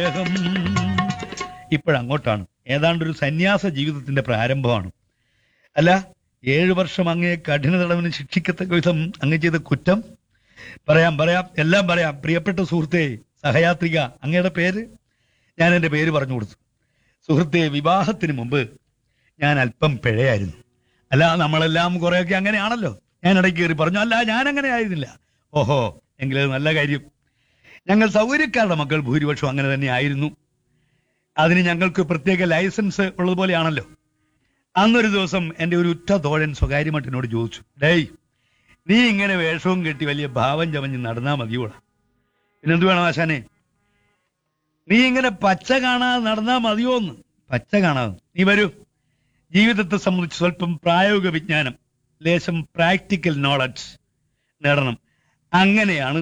ഇപ്പോഴങ്ങോട്ടാണ് ഏതാണ്ട് ഒരു സന്യാസ ജീവിതത്തിന്റെ പ്രാരംഭമാണ് അല്ല ഏഴു വർഷം അങ്ങേ കഠിന തടവിന് ശിക്ഷിക്കത്തക്ക വിധം അങ്ങ് ചെയ്ത കുറ്റം പറയാം പറയാം എല്ലാം പറയാം പ്രിയപ്പെട്ട സുഹൃത്തെ സഹയാത്രിക അങ്ങയുടെ പേര് ഞാൻ എൻ്റെ പേര് പറഞ്ഞു കൊടുത്തു സുഹൃത്തെ വിവാഹത്തിന് മുമ്പ് ഞാൻ അല്പം പിഴയായിരുന്നു അല്ല നമ്മളെല്ലാം കുറെയൊക്കെ അങ്ങനെയാണല്ലോ ഞാൻ ഇടയ്ക്ക് കയറി പറഞ്ഞു അല്ല ഞാൻ അങ്ങനെ ആയിരുന്നില്ല ഓഹോ എങ്കിലത് നല്ല കാര്യം ഞങ്ങൾ സൗകര്യക്കാരുടെ മക്കൾ ഭൂരിപക്ഷം അങ്ങനെ തന്നെ ആയിരുന്നു അതിന് ഞങ്ങൾക്ക് പ്രത്യേക ലൈസൻസ് ഉള്ളതുപോലെയാണല്ലോ അന്നൊരു ദിവസം എൻ്റെ ഒരു ഉറ്റ തോഴൻ സ്വകാര്യമായിട്ട് എന്നോട് ചോദിച്ചു ഡേയ് നീ ഇങ്ങനെ വേഷവും കെട്ടി വലിയ ഭാവം ചമഞ്ഞ് നടന്നാ മതിയോടാ പിന്നെന്ത് വേണം ആശാനെ നീ ഇങ്ങനെ പച്ച കാണാതെ നടന്നാ മതിയോന്ന് പച്ച കാണാതെ നീ വരൂ ജീവിതത്തെ സംബന്ധിച്ച് സ്വല്പം പ്രായോഗിക വിജ്ഞാനം ലേശം പ്രാക്ടിക്കൽ നോളജ് നേടണം അങ്ങനെയാണ്